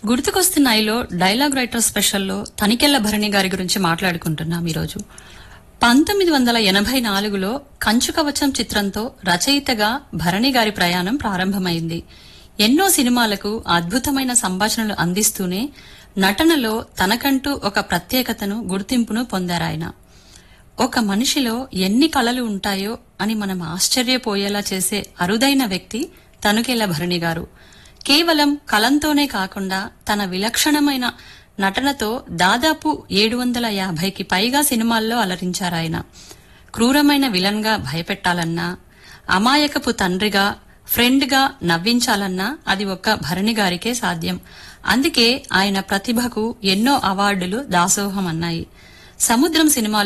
గుర్తుకొస్తున్నాయిలో dialogue writer స్పెషల్లో తనికెళ్ల భరణి గారి గురించి మాట్లాడుకుంటున్నాం ఈరోజు పంతొమ్మిది వందల ఎనభై నాలుగులో కంచుకవచం చిత్రంతో రచయితగా భరణి గారి ప్రయాణం ప్రారంభమైంది ఎన్నో సినిమాలకు అద్భుతమైన సంభాషణలు అందిస్తూనే నటనలో తనకంటూ ఒక ప్రత్యేకతను గుర్తింపును పొందారాయన ఒక మనిషిలో ఎన్ని కళలు ఉంటాయో అని మనం ఆశ్చర్యపోయేలా చేసే అరుదైన వ్యక్తి తనుకెళ్ల భరణి గారు కేవలం కలంతోనే కాకుండా తన విలక్షణమైన నటనతో దాదాపు ఏడు వందల యాభైకి పైగా సినిమాల్లో అలరించారాయన క్రూరమైన విలన్ గా భయపెట్టాలన్నా అమాయకపు తండ్రిగా ఫ్రెండ్ గా నవ్వించాలన్నా అది ఒక్క భరణి గారికే సాధ్యం అందుకే ఆయన ప్రతిభకు ఎన్నో అవార్డులు దాసోహం అన్నాయి సముద్రం సినిమాలో